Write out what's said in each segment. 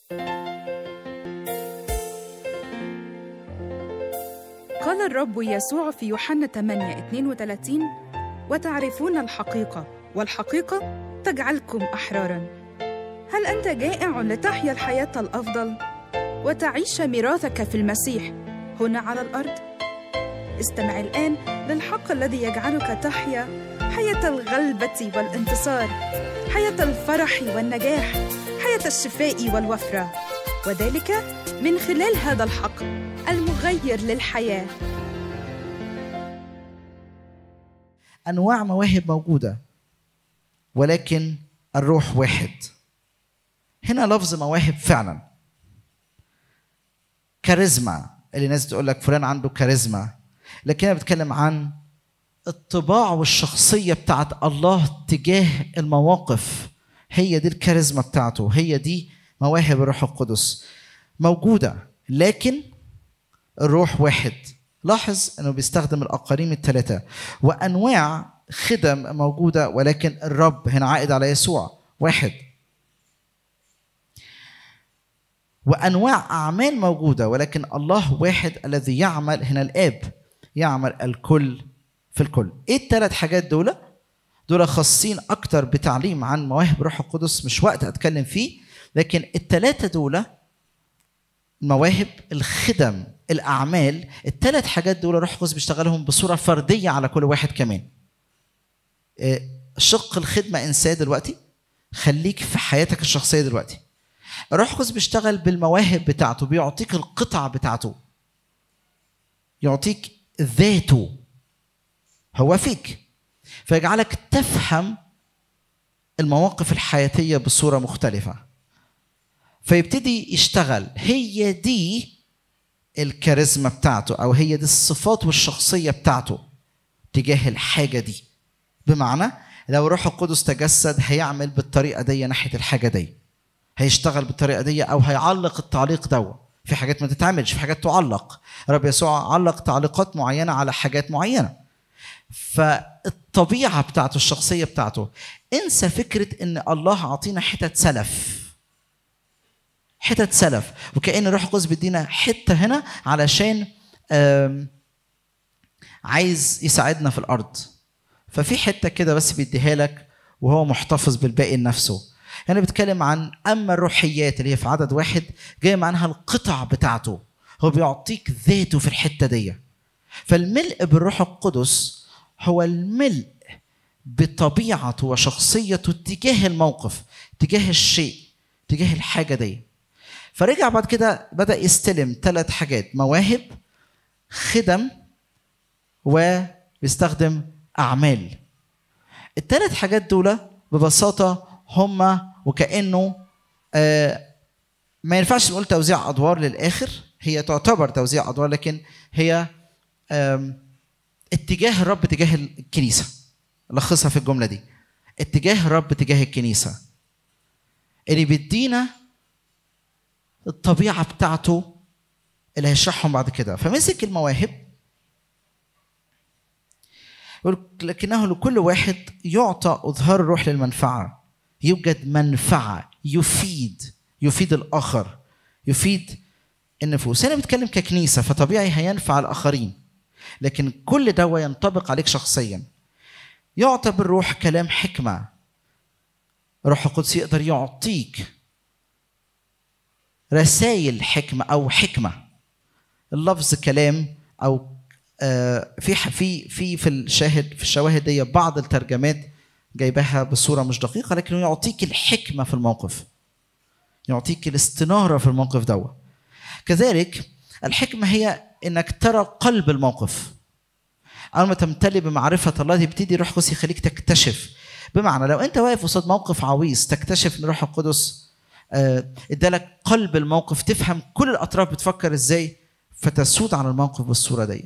قال الرب يسوع في يوحنا 8 32 وتعرفون الحقيقة والحقيقة تجعلكم أحرارا هل أنت جائع لتحيا الحياة الأفضل وتعيش ميراثك في المسيح هنا على الأرض؟ استمع الآن للحق الذي يجعلك تحيا حياة الغلبة والانتصار حياة الفرح والنجاح حياة الشفاء والوفرة وذلك من خلال هذا الحق المغير للحياه انواع مواهب موجوده ولكن الروح واحد هنا لفظ مواهب فعلا كاريزما اللي الناس تقول لك فلان عنده كاريزما لكن انا بتكلم عن الطباع والشخصيه بتاعت الله تجاه المواقف هي دي الكاريزما بتاعته هي دي مواهب الروح القدس موجوده لكن الروح واحد لاحظ انه بيستخدم الاقاريم الثلاثه وانواع خدم موجوده ولكن الرب هنا عائد على يسوع واحد وانواع اعمال موجوده ولكن الله واحد الذي يعمل هنا الاب يعمل الكل في الكل ايه الثلاث حاجات دول دول خاصين اكتر بتعليم عن مواهب روح القدس مش وقت اتكلم فيه لكن الثلاثه دول المواهب الخدم الاعمال الثلاث حاجات دول روح القدس بيشتغلهم بصوره فرديه على كل واحد كمان شق الخدمه انساه دلوقتي خليك في حياتك الشخصيه دلوقتي الروح القدس بيشتغل بالمواهب بتاعته بيعطيك القطع بتاعته يعطيك ذاته هو فيك فيجعلك تفهم المواقف الحياتيه بصوره مختلفه فيبتدي يشتغل هي دي الكاريزما بتاعته او هي دي الصفات والشخصيه بتاعته تجاه الحاجه دي بمعنى لو الروح القدس تجسد هيعمل بالطريقه دي ناحيه الحاجه دي هيشتغل بالطريقه دي او هيعلق التعليق دوا في حاجات ما تتعملش في حاجات تعلق رب يسوع علق تعليقات معينه على حاجات معينه فالطبيعه بتاعته الشخصيه بتاعته انسى فكره ان الله عطينا حتت سلف حتت سلف وكأن الروح القدس بيدينا حته هنا علشان عايز يساعدنا في الارض ففي حته كده بس بيديها لك وهو محتفظ بالباقي لنفسه هنا بيتكلم عن اما الروحيات اللي هي في عدد واحد جاي معناها القطع بتاعته هو بيعطيك ذاته في الحته دي فالملء بالروح القدس هو الملء بطبيعته وشخصيته تجاه الموقف تجاه الشيء تجاه الحاجه دي فرجع بعد كده بدا يستلم ثلاث حاجات مواهب خدم وبيستخدم اعمال الثلاث حاجات دول ببساطه هما وكانه آه ما ينفعش نقول توزيع ادوار للاخر هي تعتبر توزيع ادوار لكن هي اتجاه الرب تجاه الكنيسه لخصها في الجمله دي اتجاه الرب تجاه الكنيسه اللي بيدينا الطبيعه بتاعته اللي هيشرحهم بعد كده فمسك المواهب لكنه لكل واحد يعطى اظهار الروح للمنفعه يوجد منفعه يفيد يفيد الاخر يفيد النفوس هنا بتكلم ككنيسه فطبيعي هينفع الاخرين لكن كل ده ينطبق عليك شخصيا يعطى بالروح كلام حكمه روح القدس يقدر يعطيك رسائل حكمه او حكمه اللفظ كلام او آه في في في في الشاهد في الشواهد دي بعض الترجمات جايباها بصوره مش دقيقه لكنه يعطيك الحكمه في الموقف يعطيك الاستناره في الموقف دوت كذلك الحكمه هي انك ترى قلب الموقف اول ما تمتلي بمعرفه الله يبتدي روح القدس يخليك تكتشف بمعنى لو انت واقف قصاد موقف عويص تكتشف ان روح القدس ادالك قلب الموقف تفهم كل الاطراف بتفكر ازاي فتسود على الموقف بالصوره دي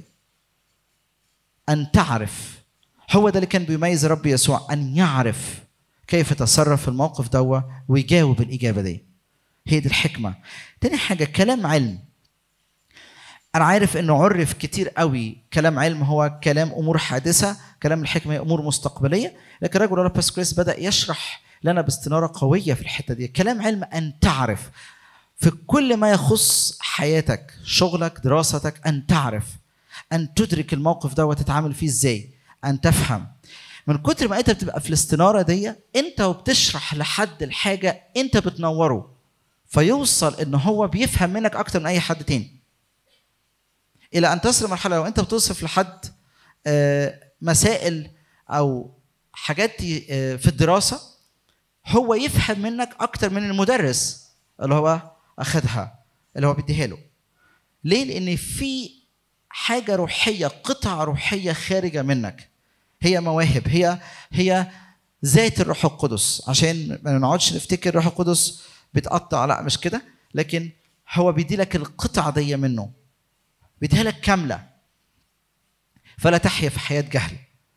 ان تعرف هو ده اللي كان بيميز رب يسوع ان يعرف كيف يتصرف في الموقف دوا ويجاوب الاجابه دي هي دي الحكمه تاني حاجه كلام علم انا عارف انه عرف كتير قوي كلام علم هو كلام امور حادثه كلام الحكمه امور مستقبليه لكن رجل الله باسكريس بدا يشرح لنا باستناره قويه في الحته دي كلام علم ان تعرف في كل ما يخص حياتك شغلك دراستك ان تعرف ان تدرك الموقف ده وتتعامل فيه ازاي ان تفهم من كتر ما انت بتبقى في الاستناره دي انت وبتشرح لحد الحاجه انت بتنوره فيوصل ان هو بيفهم منك اكتر من اي حد تاني الى ان تصل مرحله لو انت بتوصف لحد آه، مسائل او حاجات آه، في الدراسه هو يفهم منك اكتر من المدرس اللي هو اخدها اللي هو بيديها له ليه لان في حاجه روحيه قطعه روحيه خارجه منك هي مواهب هي هي ذات الروح القدس عشان ما نقعدش نفتكر الروح القدس بيتقطع لا مش كده لكن هو بيدي لك القطعه دي منه بيديها لك كامله فلا تحيا في حياه جهل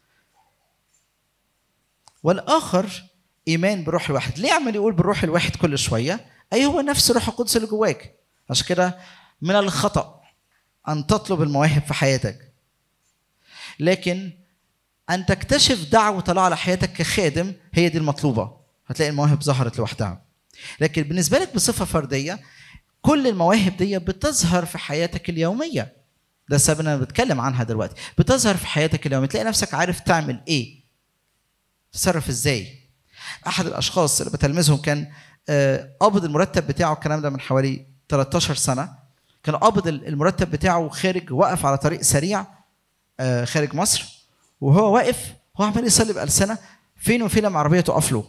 والاخر ايمان بروح الواحد ليه عمال يقول بالروح الواحد كل شويه اي هو نفس الروح القدس اللي جواك عشان كده من الخطا ان تطلب المواهب في حياتك لكن ان تكتشف دعوه الله على حياتك كخادم هي دي المطلوبه هتلاقي المواهب ظهرت لوحدها لكن بالنسبه لك بصفه فرديه كل المواهب دي بتظهر في حياتك اليوميه ده السبب اللي انا بتكلم عنها دلوقتي بتظهر في حياتك اليوميه تلاقي نفسك عارف تعمل ايه تتصرف ازاي احد الاشخاص اللي بتلمذهم كان آه، قابض المرتب بتاعه الكلام ده من حوالي 13 سنه كان قابض المرتب بتاعه خارج وقف على طريق سريع آه، خارج مصر وهو واقف هو عمال يصلي بألسنة فين وفين لما عربية تقف له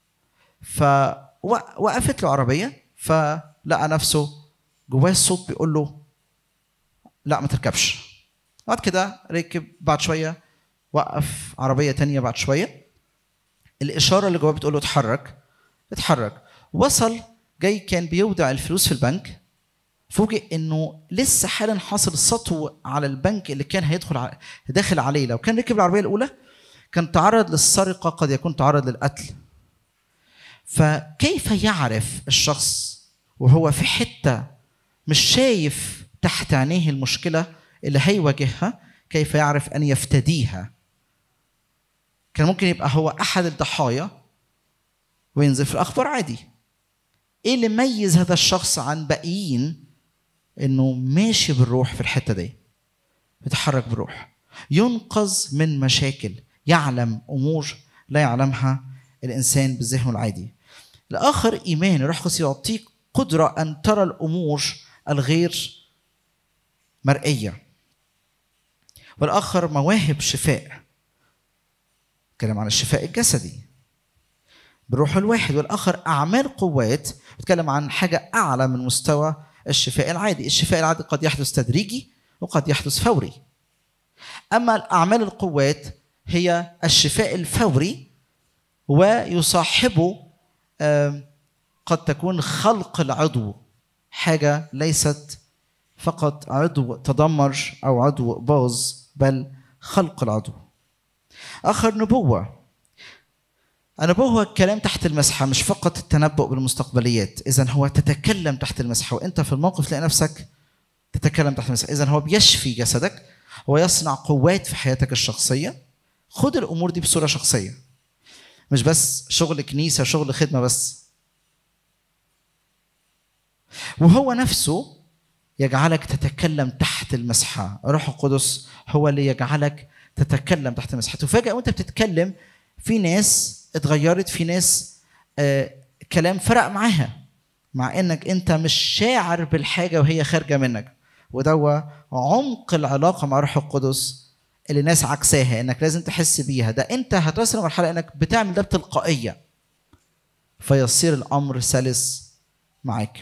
فوقفت له عربية فلقى نفسه جواه الصوت بيقول له لا ما تركبش بعد كده ركب بعد شوية وقف عربية تانية بعد شوية الإشارة اللي جواه بتقول له اتحرك اتحرك وصل جاي كان بيودع الفلوس في البنك فوجئ انه لسه حالا حاصل سطو على البنك اللي كان هيدخل ع- داخل عليه لو كان ركب العربيه الاولى كان تعرض للسرقه قد يكون تعرض للقتل فكيف يعرف الشخص وهو في حته مش شايف تحت عينيه المشكله اللي هيواجهها كيف يعرف ان يفتديها كان ممكن يبقى هو احد الضحايا وينزل في الاخبار عادي ايه اللي ميز هذا الشخص عن باقيين انه ماشي بالروح في الحته دي بيتحرك بالروح ينقذ من مشاكل يعلم امور لا يعلمها الانسان بذهنه العادي الاخر ايمان الروح القدس يعطيك قدره ان ترى الامور الغير مرئيه والاخر مواهب شفاء نتكلم عن الشفاء الجسدي بالروح الواحد والاخر اعمال قوات بتكلم عن حاجه اعلى من مستوى الشفاء العادي الشفاء العادي قد يحدث تدريجي وقد يحدث فوري اما الاعمال القوات هي الشفاء الفوري ويصاحبه آم، قد تكون خلق العضو حاجه ليست فقط عضو تدمر او عضو باظ بل خلق العضو اخر نبوه النبوة هو الكلام تحت المسحة مش فقط التنبؤ بالمستقبليات إذا هو تتكلم تحت المسحة وأنت في الموقف تلاقي نفسك تتكلم تحت المسحة إذا هو بيشفي جسدك هو يصنع قوات في حياتك الشخصية خد الأمور دي بصورة شخصية مش بس شغل كنيسة شغل خدمة بس وهو نفسه يجعلك تتكلم تحت المسحة روح القدس هو اللي يجعلك تتكلم تحت المسحة تفاجأ وانت بتتكلم في ناس اتغيرت في ناس آه كلام فرق معاها مع انك انت مش شاعر بالحاجه وهي خارجه منك وده عمق العلاقه مع روح القدس اللي ناس عكساها انك لازم تحس بيها ده انت هتوصل لمرحله انك بتعمل ده بتلقائيه فيصير الامر سلس معاك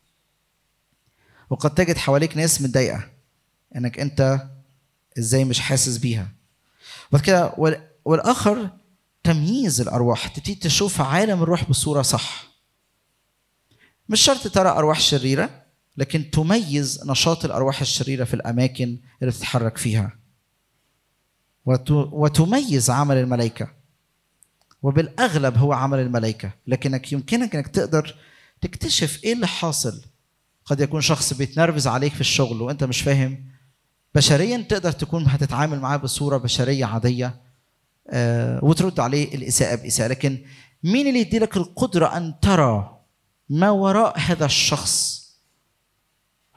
وقد تجد حواليك ناس متضايقه انك انت ازاي مش حاسس بيها وبعد كده وال- والاخر تمييز الارواح تبتدي تشوف عالم الروح بصوره صح مش شرط ترى ارواح شريره لكن تميز نشاط الارواح الشريره في الاماكن اللي بتتحرك فيها وت- وتميز عمل الملائكه وبالاغلب هو عمل الملائكه لكنك يمكنك انك تقدر تكتشف ايه اللي حاصل قد يكون شخص بيتنرفز عليك في الشغل وانت مش فاهم بشريا تقدر تكون هتتعامل معاه بصوره بشريه عاديه آه، وترد عليه الاساءه باساءه لكن مين اللي يديلك القدره ان ترى ما وراء هذا الشخص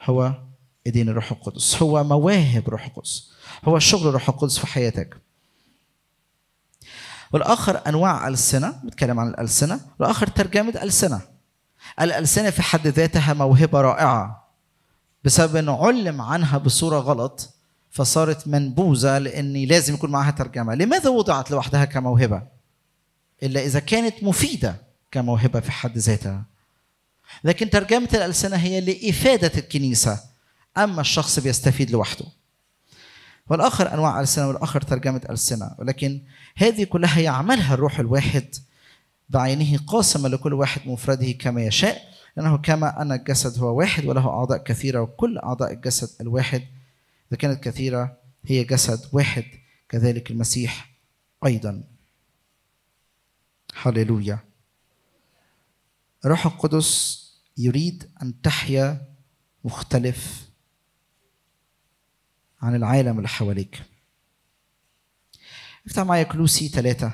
هو ايدين الروح القدس هو مواهب الروح القدس هو شغل الروح القدس في حياتك والاخر انواع السنه بتكلم عن الالسنه والاخر ترجمه السنه الالسنه في حد ذاتها موهبه رائعه بسبب انه علم عنها بصوره غلط فصارت منبوذه لان لازم يكون معها ترجمه لماذا وضعت لوحدها كموهبه الا اذا كانت مفيده كموهبه في حد ذاتها لكن ترجمه الالسنه هي لافاده الكنيسه اما الشخص بيستفيد لوحده والاخر انواع السنه والاخر ترجمه السنه ولكن هذه كلها يعملها الروح الواحد بعينه قاسما لكل واحد مفرده كما يشاء لانه كما ان الجسد هو واحد وله اعضاء كثيره وكل اعضاء الجسد الواحد اذا كانت كثيره هي جسد واحد كذلك المسيح ايضا هللويا الروح القدس يريد ان تحيا مختلف عن العالم اللي حواليك افتح معايا كلوسي ثلاثة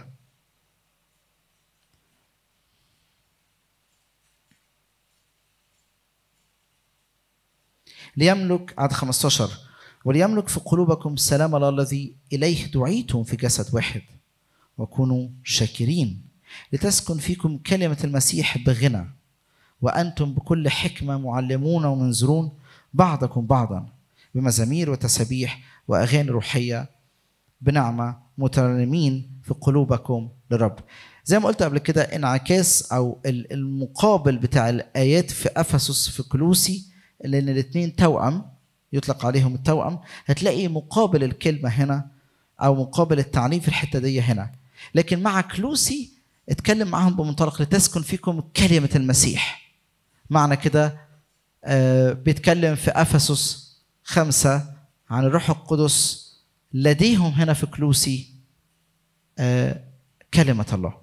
ليملك عدد 15 وليملك في قلوبكم سلام الله الذي إليه دعيتم في جسد واحد وكونوا شاكرين لتسكن فيكم كلمة المسيح بغنى وأنتم بكل حكمة معلمون ومنذرون بعضكم بعضا بمزامير وتسابيح وأغاني روحية بنعمة مترنمين في قلوبكم للرب زي ما قلت قبل كده انعكاس أو المقابل بتاع الآيات في أفسس في كلوسي لأن الاثنين توأم يطلق عليهم التوأم هتلاقي مقابل الكلمة هنا أو مقابل التعليم في الحتة دي هنا لكن مع كلوسي اتكلم معهم بمنطلق لتسكن فيكم كلمة المسيح معنى كده آه بيتكلم في أفسس خمسة عن الروح القدس لديهم هنا في كلوسي آه كلمة الله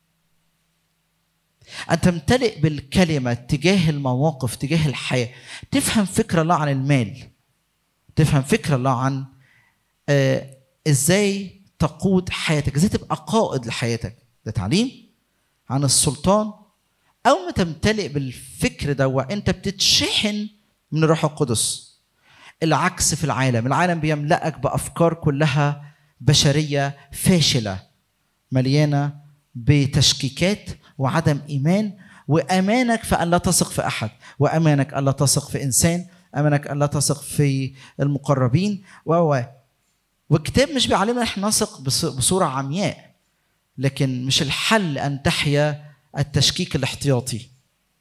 أن تمتلئ بالكلمة تجاه المواقف تجاه الحياة تفهم فكرة الله عن المال تفهم فكرة الله عن آه إزاي تقود حياتك إزاي تبقى قائد لحياتك ده تعليم عن السلطان أول ما تمتلئ بالفكر ده وأنت بتتشحن من الروح القدس العكس في العالم العالم بيملأك بأفكار كلها بشرية فاشلة مليانة بتشكيكات وعدم إيمان وأمانك في أن لا تثق في أحد وأمانك أن لا تثق في إنسان أمانك أن لا تثق في المقربين و والكتاب مش بيعلمنا احنا نثق بصورة عمياء لكن مش الحل أن تحيا التشكيك الاحتياطي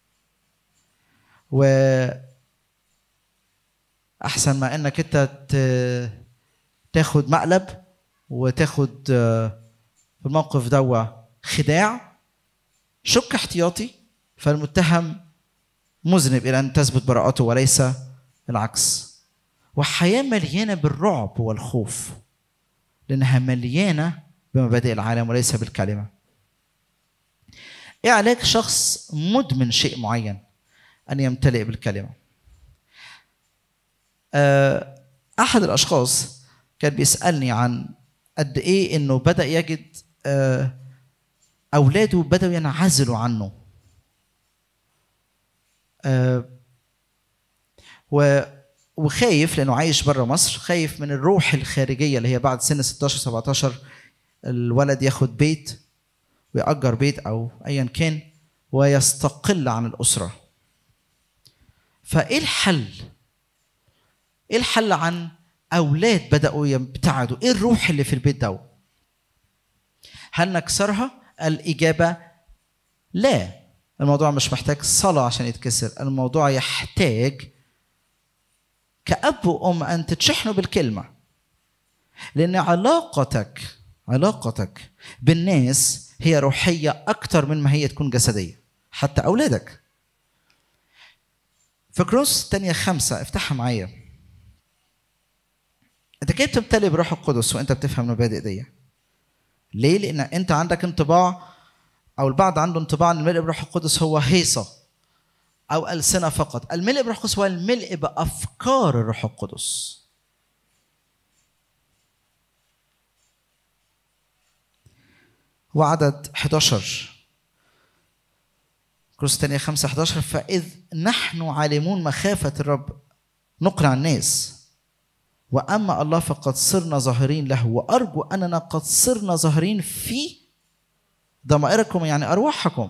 و احسن ما انك انت تاخد مقلب وتاخد في الموقف دوا خداع شك احتياطي فالمتهم مذنب الى ان تثبت براءته وليس العكس وحياه مليانه بالرعب والخوف لانها مليانه بمبادئ العالم وليس بالكلمه ايه علاج شخص مدمن شيء معين ان يمتلئ بالكلمه احد الاشخاص كان بيسالني عن قد ايه انه بدا يجد اولاده بداوا ينعزلوا عنه وخايف لانه عايش بره مصر خايف من الروح الخارجيه اللي هي بعد سن 16 17 الولد ياخد بيت ويأجر بيت او ايا كان ويستقل عن الاسره فايه الحل ايه الحل عن اولاد بداوا يبتعدوا ايه الروح اللي في البيت ده هل نكسرها الاجابه لا الموضوع مش محتاج صلاه عشان يتكسر الموضوع يحتاج كاب وام ان تتشحنوا بالكلمه لان علاقتك علاقتك بالناس هي روحيه اكتر من ما هي تكون جسديه حتى اولادك في كروس الثانيه خمسة افتحها معايا انت كيف تمتلئ بروح القدس وانت بتفهم المبادئ دي ليه لان انت عندك انطباع او البعض عنده انطباع ان الملء بروح القدس هو هيصه او السنه فقط الملء بروح القدس هو الملء بافكار الروح القدس وعدد 11 كروس الثانية 5 11 فإذ نحن عالمون مخافة الرب نقنع الناس واما الله فقد صرنا ظاهرين له وارجو اننا قد صرنا ظاهرين في ضمائركم يعني ارواحكم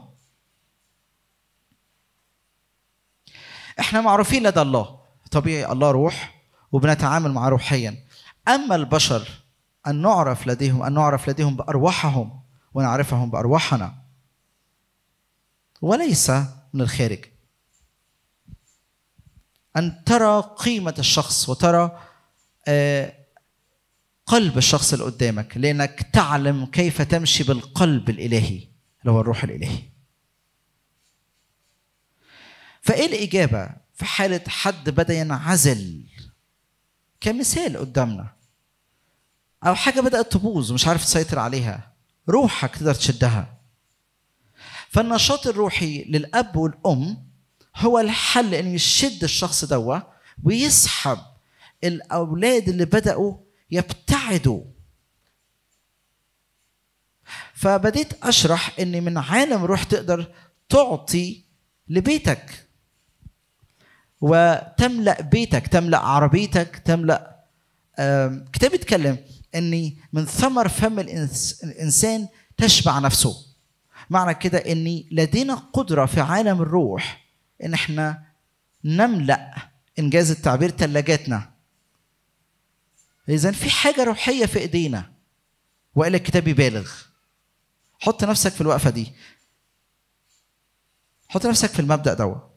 احنا معروفين لدى الله طبيعي الله روح وبنتعامل معه روحيا اما البشر ان نعرف لديهم ان نعرف لديهم بارواحهم ونعرفهم بارواحنا وليس من الخارج ان ترى قيمه الشخص وترى آه، قلب الشخص اللي قدامك لانك تعلم كيف تمشي بالقلب الالهي اللي هو الروح الالهي فايه الاجابه في حاله حد بدا ينعزل كمثال قدامنا او حاجه بدات تبوظ ومش عارف تسيطر عليها روحك تقدر تشدها فالنشاط الروحي للاب والام هو الحل انه يشد الشخص دوا ويسحب الاولاد اللي بداوا يبتعدوا فبديت اشرح ان من عالم روح تقدر تعطي لبيتك وتملا بيتك تملا عربيتك تملا آم، كتاب بيتكلم اني من ثمر فم الإنس- الانسان تشبع نفسه معنى كده اني لدينا قدره في عالم الروح ان احنا نملا انجاز التعبير ثلاجاتنا اذا في حاجه روحيه في ايدينا والا الكتاب يبالغ حط نفسك في الوقفه دي حط نفسك في المبدا دوت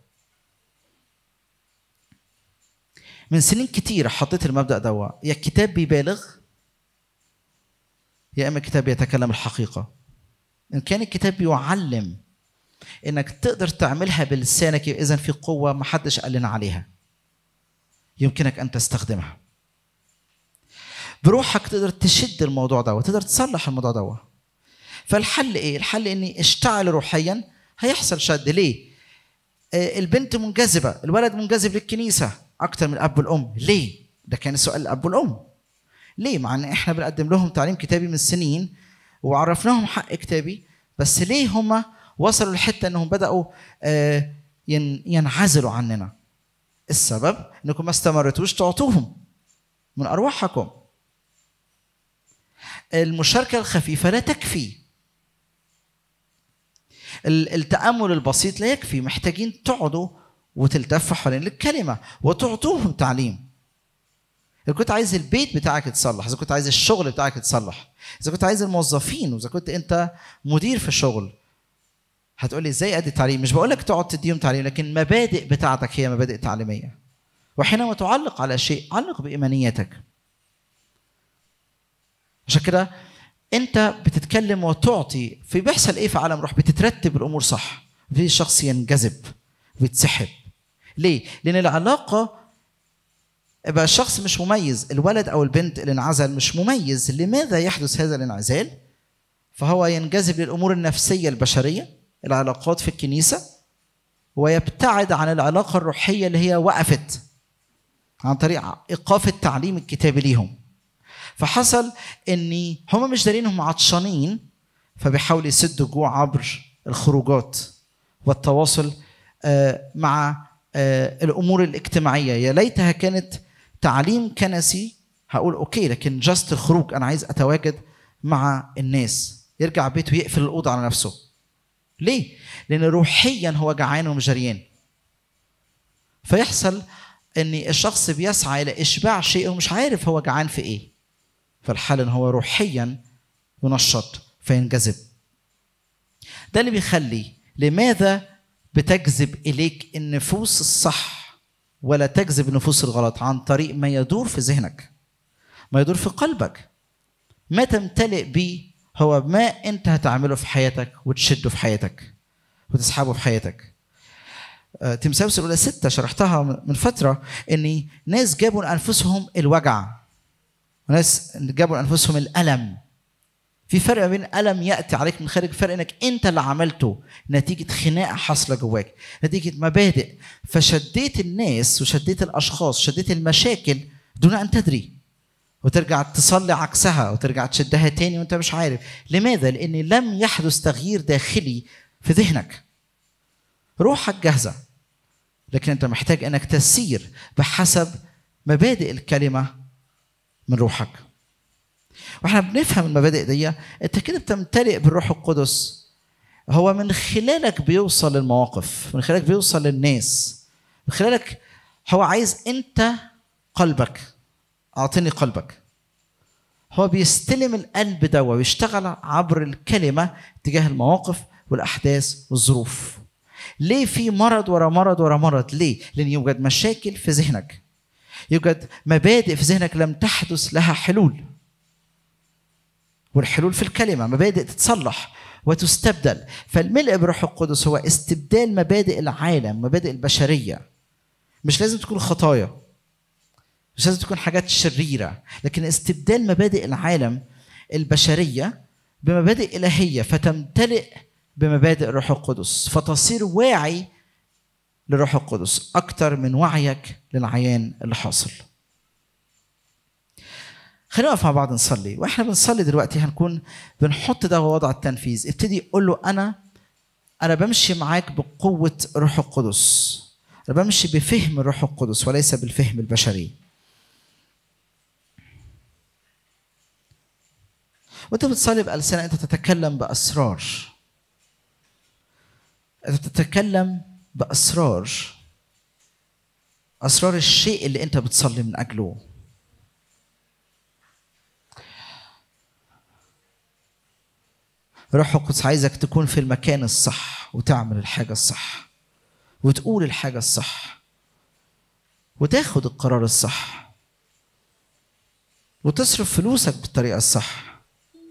من سنين كتير حطيت المبدا دوت يا الكتاب بيبالغ يا اما الكتاب بيتكلم الحقيقه ان كان الكتاب بيعلم انك تقدر تعملها بلسانك اذا في قوه ما حدش قال لنا عليها يمكنك ان تستخدمها بروحك تقدر تشد الموضوع ده وتقدر تصلح الموضوع ده فالحل ايه الحل اني اشتعل روحيا هيحصل شد ليه آه، البنت منجذبه الولد منجذب للكنيسه اكتر من الاب والام ليه ده كان سؤال الاب والام ليه مع ان احنا بنقدم لهم تعليم كتابي من سنين وعرفناهم حق كتابي بس ليه هم وصلوا لحته انهم بداوا آه، ين- ينعزلوا عننا السبب انكم ما استمرتوش تعطوهم من ارواحكم المشاركه الخفيفه لا تكفي ال- التامل البسيط لا يكفي محتاجين تقعدوا وتلتفوا حوالين الكلمه وتعطوهم تعليم اذا كنت عايز البيت بتاعك يتصلح اذا كنت عايز الشغل بتاعك يتصلح اذا كنت عايز الموظفين واذا كنت انت مدير في الشغل هتقول لي ازاي ادي تعليم مش بقول لك تقعد تديهم تعليم لكن المبادئ بتاعتك هي مبادئ تعليميه وحينما تعلق على شيء علق بايمانيتك عشان كده انت بتتكلم وتعطي في بيحصل ايه في عالم روح بتترتب الامور صح في الشخص ينجذب ويتسحب ليه لان العلاقه يبقى الشخص مش مميز الولد او البنت اللي انعزل مش مميز لماذا يحدث هذا الانعزال فهو ينجذب للامور النفسيه البشريه العلاقات في الكنيسه ويبتعد عن العلاقه الروحيه اللي هي وقفت عن طريق ايقاف التعليم الكتابي ليهم فحصل ان هم مش دارين هم عطشانين فبيحاولوا يسدوا جوع عبر الخروجات والتواصل آه، مع آه، الامور الاجتماعيه يا ليتها كانت تعليم كنسي هقول اوكي لكن جاست الخروج انا عايز اتواجد مع الناس يرجع بيته يقفل الاوضه على نفسه ليه لان روحيا هو جعان ومش جريان فيحصل ان الشخص بيسعى الى اشباع شيء ومش عارف هو جعان في ايه فالحال ان هو روحيا ينشط فينجذب ده اللي بيخلي لماذا بتجذب اليك النفوس الصح ولا تجذب النفوس الغلط عن طريق ما يدور في ذهنك ما يدور في قلبك ما تمتلئ به هو ما انت هتعمله في حياتك وتشده في حياتك وتسحبه في حياتك آه، تمساوس الاولى ستة شرحتها من فترة ان ناس جابوا لانفسهم الوجع وناس جابوا لانفسهم الالم في فرق بين الم ياتي عليك من خارج فرق انك انت اللي عملته نتيجه خناقه حاصله جواك نتيجه مبادئ فشديت الناس وشديت الاشخاص شديت المشاكل دون ان تدري وترجع تصلي عكسها وترجع تشدها تاني وانت مش عارف لماذا لان لم يحدث تغيير داخلي في ذهنك روحك جاهزه لكن انت محتاج انك تسير بحسب مبادئ الكلمه من روحك واحنا بنفهم المبادئ دي انت كده بتمتلئ بالروح القدس هو من خلالك بيوصل للمواقف من خلالك بيوصل للناس من خلالك هو عايز انت قلبك اعطيني قلبك هو بيستلم القلب ده ويشتغل عبر الكلمة تجاه المواقف والأحداث والظروف ليه في مرض ورا مرض ورا مرض ليه لأن يوجد مشاكل في ذهنك يوجد مبادئ في ذهنك لم تحدث لها حلول والحلول في الكلمة مبادئ تتصلح وتستبدل فالملء بروح القدس هو استبدال مبادئ العالم مبادئ البشرية مش لازم تكون خطايا مش لازم تكون حاجات شريرة لكن استبدال مبادئ العالم البشرية بمبادئ إلهية فتمتلئ بمبادئ الروح القدس فتصير واعي للروح القدس أكتر من وعيك للعيان اللي حاصل خلينا نقف مع بعض نصلي واحنا بنصلي دلوقتي هنكون بنحط ده وضع التنفيذ ابتدي قول له انا انا بمشي معاك بقوه الروح القدس انا بمشي بفهم الروح القدس وليس بالفهم البشري وانت بتصلي بألسنة انت تتكلم بأسرار انت تتكلم بأسرار أسرار الشيء اللي انت بتصلي من أجله روح القدس عايزك تكون في المكان الصح وتعمل الحاجة الصح وتقول الحاجة الصح وتاخد القرار الصح وتصرف فلوسك بالطريقة الصح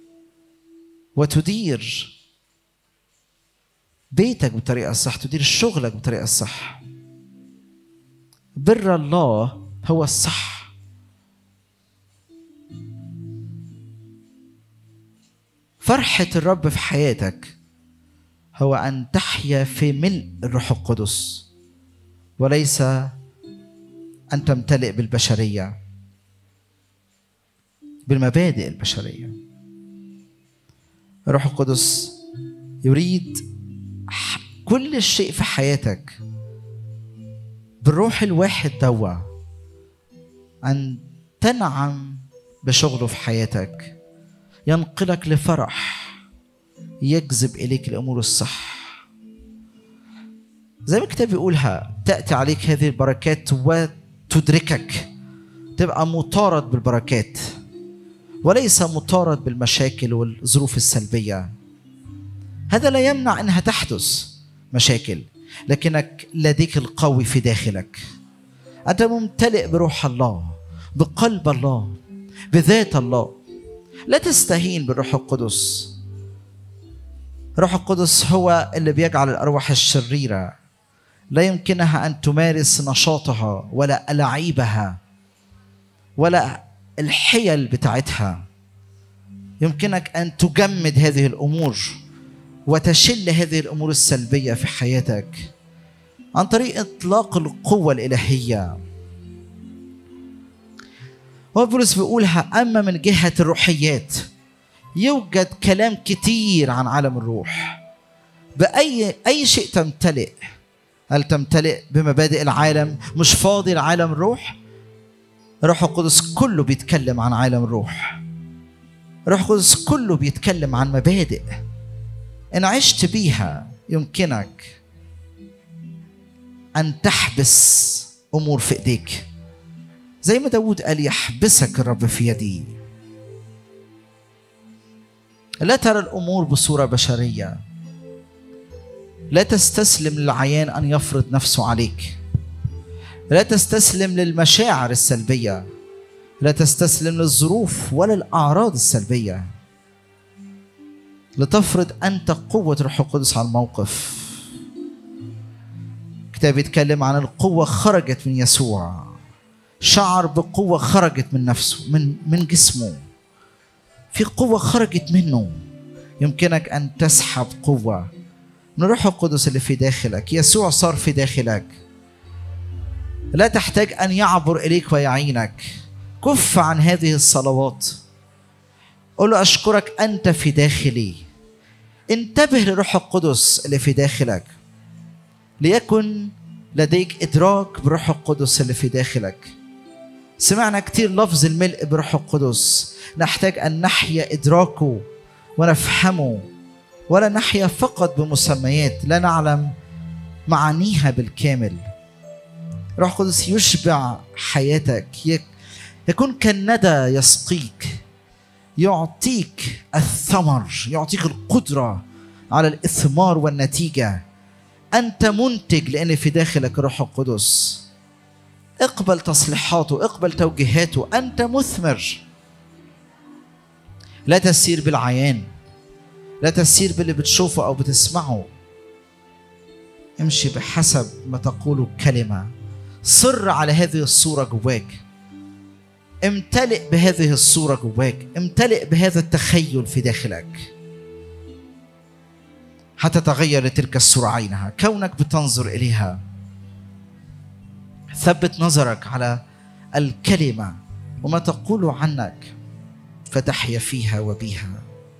وتدير بيتك بالطريقة الصح تدير شغلك بالطريقة الصح بر الله هو الصح فرحة الرب في حياتك هو أن تحيا في ملء الروح القدس وليس أن تمتلئ بالبشرية بالمبادئ البشرية الروح القدس يريد كل شيء في حياتك بالروح الواحد دوا أن تنعم بشغله في حياتك ينقلك لفرح يجذب إليك الأمور الصح زي ما الكتاب بيقولها تأتي عليك هذه البركات وتدركك تبقى مطارد بالبركات وليس مطارد بالمشاكل والظروف السلبية هذا لا يمنع أنها تحدث مشاكل لكنك لديك القوي في داخلك أنت ممتلئ بروح الله بقلب الله بذات الله لا تستهين بالروح القدس الروح القدس هو اللي بيجعل الأرواح الشريرة لا يمكنها أن تمارس نشاطها ولا ألعيبها ولا الحيل بتاعتها يمكنك أن تجمد هذه الأمور وتشل هذه الأمور السلبية في حياتك عن طريق إطلاق القوة الإلهية هو بولس بيقولها أما من جهة الروحيات يوجد كلام كتير عن عالم الروح بأي أي شيء تمتلئ هل تمتلئ بمبادئ العالم مش فاضي لعالم الروح الروح القدس كله بيتكلم عن عالم الروح الروح القدس كله بيتكلم عن مبادئ إن عشت بيها يمكنك أن تحبس أمور في إيديك زي ما داود قال يحبسك الرب في يدي لا ترى الأمور بصورة بشرية لا تستسلم للعيان أن يفرض نفسه عليك لا تستسلم للمشاعر السلبية لا تستسلم للظروف ولا الأعراض السلبية لتفرض أنت قوة روح القدس على الموقف كتاب يتكلم عن القوة خرجت من يسوع شعر بقوة خرجت من نفسه من من جسمه في قوة خرجت منه يمكنك أن تسحب قوة من الروح القدس اللي في داخلك يسوع صار في داخلك لا تحتاج أن يعبر إليك ويعينك كف عن هذه الصلوات قل له أشكرك أنت في داخلي انتبه للروح القدس اللي في داخلك ليكن لديك إدراك بروح القدس اللي في داخلك سمعنا كتير لفظ الملء بروح القدس نحتاج أن نحيا إدراكه ونفهمه ولا نحيا فقط بمسميات لا نعلم معانيها بالكامل روح القدس يشبع حياتك يك- يكون كالندى يسقيك يعطيك الثمر يعطيك القدرة على الإثمار والنتيجة أنت منتج لأن في داخلك روح القدس اقبل تصليحاته اقبل توجيهاته أنت مثمر لا تسير بالعيان لا تسير باللي بتشوفه أو بتسمعه امشي بحسب ما تقوله الكلمة صر على هذه الصورة جواك امتلئ بهذه الصورة جواك امتلئ بهذا التخيل في داخلك حتى تغير تلك الصورة عينها كونك بتنظر إليها ثبت نظرك على الكلمة وما تقول عنك فتحيا فيها وبها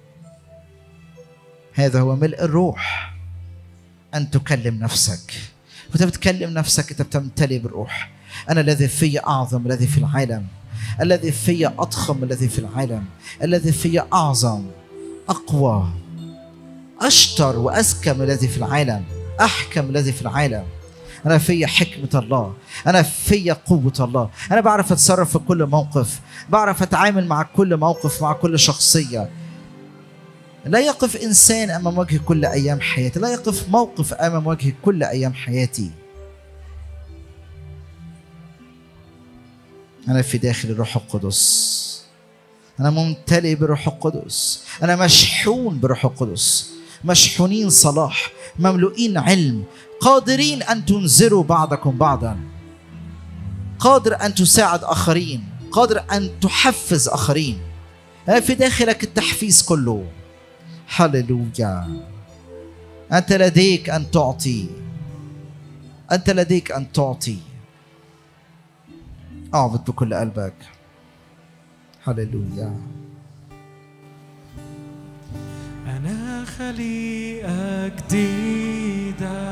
هذا هو ملء الروح أن تكلم نفسك وأنت بتكلم نفسك أنت بتمتلئ بالروح أنا الذي في أعظم الذي في العالم الذي في أضخم الذي في العالم الذي في أعظم أقوى أشطر وأذكى من الذي في العالم أحكم الذي في العالم أنا في حكمة الله أنا في قوة الله أنا بعرف أتصرف في كل موقف بعرف أتعامل مع كل موقف مع كل شخصية لا يقف إنسان أمام وجه كل أيام حياتي لا يقف موقف أمام وجه كل أيام حياتي أنا في داخل الروح القدس أنا ممتلئ بروح القدس أنا مشحون بروح القدس مشحونين صلاح مملوئين علم قادرين أن تنذروا بعضكم بعضا قادر أن تساعد آخرين قادر أن تحفز آخرين أنا في داخلك التحفيز كله هللويا أنت لديك أن تعطي أنت لديك أن تعطي اعبد بكل قلبك هللويا أنا خليقة جديدة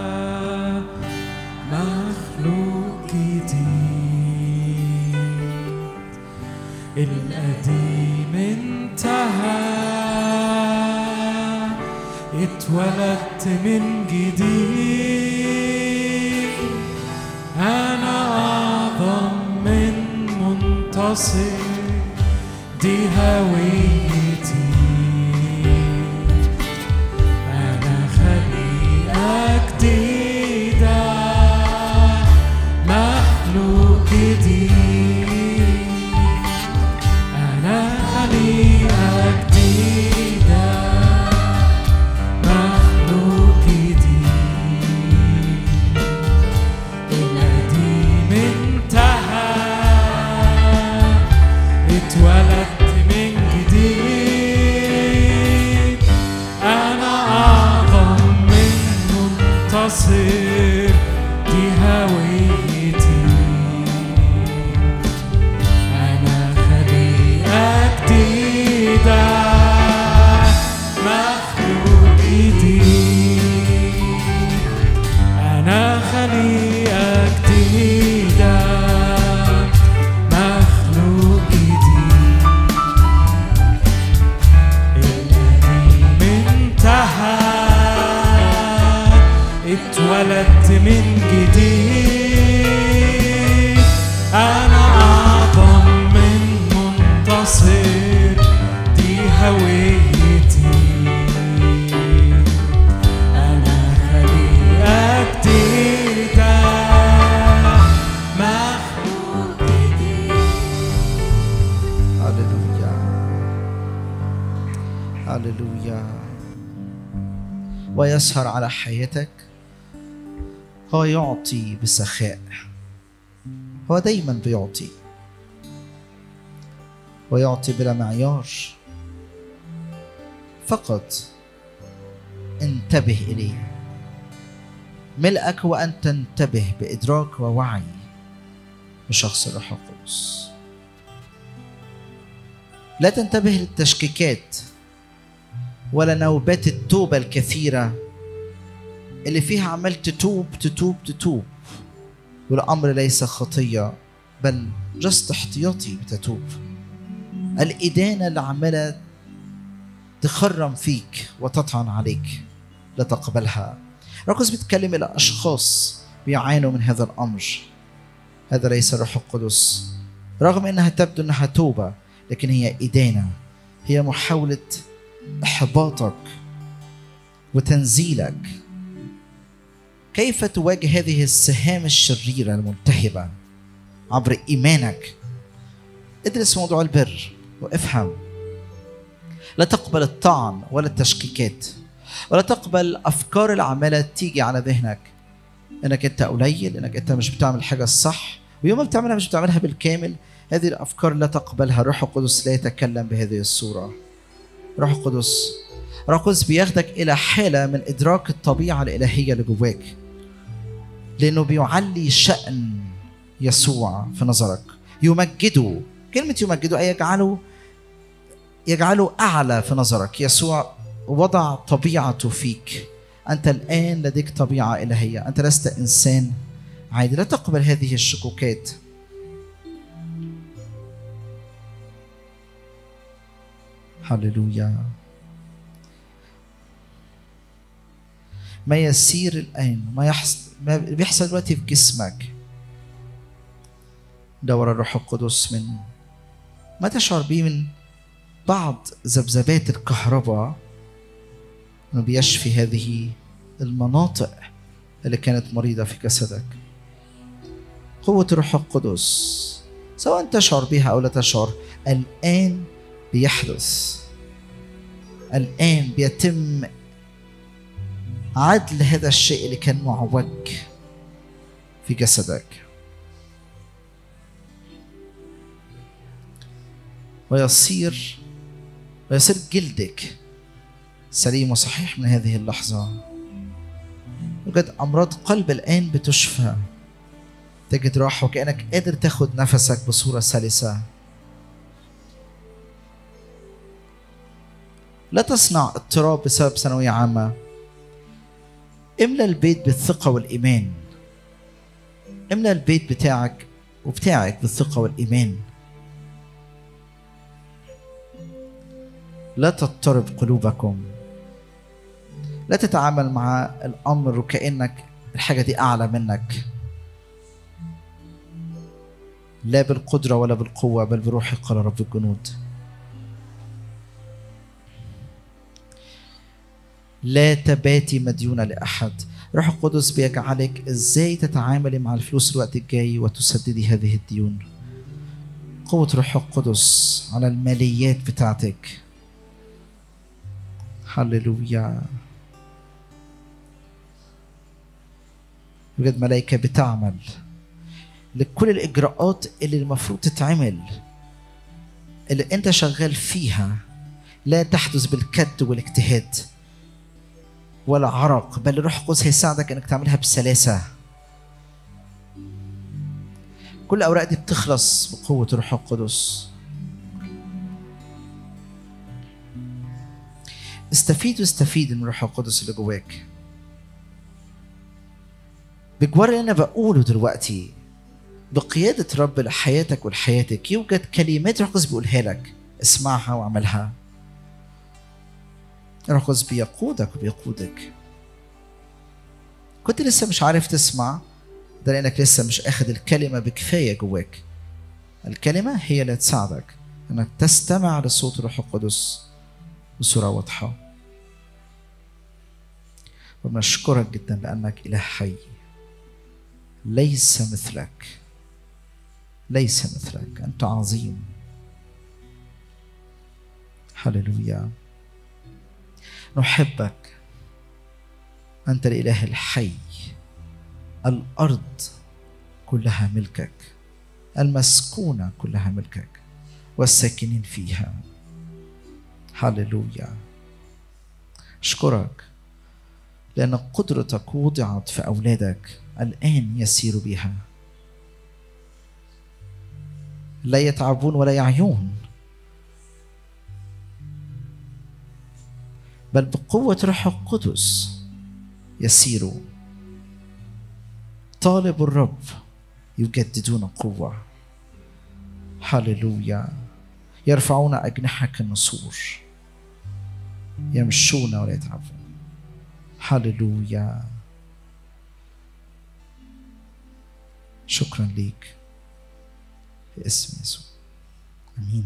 مخلوق جديد القديم انتهى اتولدت من جديد أنا أعظم من منتصر دي هويتي أنا خليقة جديدة مخلوق جديد أنا خليقة جديدة مخلوق جديد القديم انتهى اتولدت من جديد أنا أعظم من منتصر دي هويتي أنا خليقة جديدة مخلوق جديد أنا خليقة جديدة مخلوق جديد القديم انتهى اتولدت من جديد أنا أعظم من منتصر دي هويتي أنا خليقة جديدة مخلوق جديد هللويا هللويا ويسهر على حياتك هو يعطي بسخاء هو دايما بيعطي ويعطي بلا معيار فقط انتبه اليه ملئك هو ان تنتبه بادراك ووعي بشخص الروح القدس لا تنتبه للتشكيكات ولا نوبات التوبة الكثيرة اللي فيها عمال تتوب تتوب تتوب والأمر ليس خطية بل جست احتياطي بتتوب الإدانة اللي عمالة تخرم فيك وتطعن عليك لا تقبلها ركز بيتكلم إلى أشخاص بيعانوا من هذا الأمر هذا ليس الروح القدس رغم انها تبدو انها توبه لكن هي ادانه هي محاوله احباطك وتنزيلك كيف تواجه هذه السهام الشريره الملتهبه عبر ايمانك ادرس موضوع البر وافهم لا تقبل الطعن ولا التشكيكات ولا تقبل افكار العماله تيجي على ذهنك انك انت قليل انك انت مش بتعمل الحاجه الصح ويوم ما بتعملها مش بتعملها بالكامل هذه الافكار لا تقبلها الروح القدس لا يتكلم بهذه الصوره روح القدس روح القدس بياخدك الى حاله من ادراك الطبيعه الالهيه اللي جواك لانه بيعلي شان يسوع في نظرك يمجده كلمه يمجده اي يجعله يجعله اعلى في نظرك يسوع وضع طبيعته فيك انت الان لديك طبيعه الهيه انت لست انسان عادي لا تقبل هذه الشكوكات هللويا ما يسير الآن ما يحصل ما بيحصل دلوقتي في جسمك دور الروح القدس من ما تشعر به من بعض ذبذبات الكهرباء انه بيشفي هذه المناطق اللي كانت مريضة في جسدك قوة الروح القدس سواء تشعر بها أو لا تشعر الآن بيحدث الآن بيتم عدل هذا الشيء اللي كان معوج في جسدك ويصير ويصير جلدك سليم وصحيح من هذه اللحظة يوجد أمراض قلب الآن بتشفى تجد راحة وكأنك قادر تاخد نفسك بصورة سلسة لا تصنع اضطراب بسبب ثانوية عامة املى البيت بالثقة والإيمان املى البيت بتاعك وبتاعك بالثقة والإيمان لا تضطرب قلوبكم لا تتعامل مع الأمر وكأنك الحاجة دي أعلى منك لا بالقدرة ولا بالقوة بل بروحي قال رب الجنود لا تباتي مديونة لأحد روح القدس بيجعلك ازاي تتعاملي مع الفلوس الوقت الجاي وتسددي هذه الديون قوة روح القدس على الماليات بتاعتك هللويا يوجد ملائكة بتعمل لكل الإجراءات اللي المفروض تتعمل اللي أنت شغال فيها لا تحدث بالكد والاجتهاد ولا عرق بل الروح القدس هيساعدك انك تعملها بسلاسه كل الاوراق دي بتخلص بقوه الروح القدس استفيد واستفيد من الروح القدس اللي جواك بجوار اللي انا بقوله دلوقتي بقيادة رب لحياتك ولحياتك يوجد كلمات الروح القدس بيقولها لك اسمعها واعملها الروح القدس بيقودك وبيقودك كنت لسه مش عارف تسمع ده لانك لسه مش اخد الكلمه بكفايه جواك الكلمه هي اللي تساعدك انك تستمع لصوت الروح القدس بصوره واضحه وبنشكرك جدا لانك اله حي ليس مثلك ليس مثلك انت عظيم هللويا نحبك انت الاله الحي الارض كلها ملكك المسكونه كلها ملكك والساكنين فيها هللويا اشكرك لان قدرتك وضعت في اولادك الان يسير بها لا يتعبون ولا يعيون بل بقوة روح القدس يسيروا طالب الرب يجددون قوة هللويا يرفعون أجنحة كالنسور يمشون ولا يتعبون هللويا شكرا ليك في اسم يسوع امين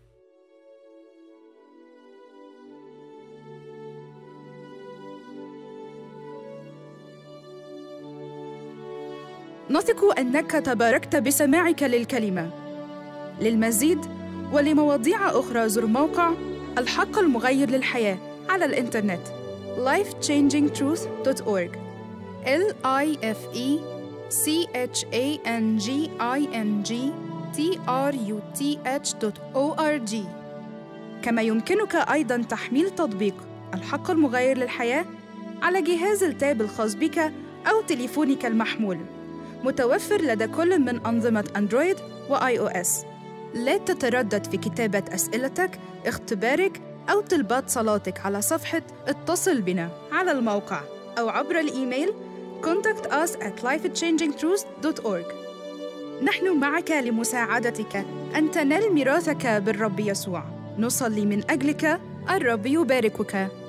نثق انك تباركت بسماعك للكلمه للمزيد ولمواضيع اخرى زر موقع الحق المغير للحياه على الانترنت lifechangingtruth.org l i f e c h a n g i n g t r u t h.org كما يمكنك ايضا تحميل تطبيق الحق المغير للحياه على جهاز التاب الخاص بك او تليفونك المحمول متوفر لدى كل من أنظمة أندرويد وآي أو إس. لا تتردد في كتابة أسئلتك، اختبارك أو طلبات صلاتك على صفحة اتصل بنا على الموقع أو عبر الإيميل contact us at lifechangingtruth.org نحن معك لمساعدتك أن تنال ميراثك بالرب يسوع نصلي من أجلك الرب يباركك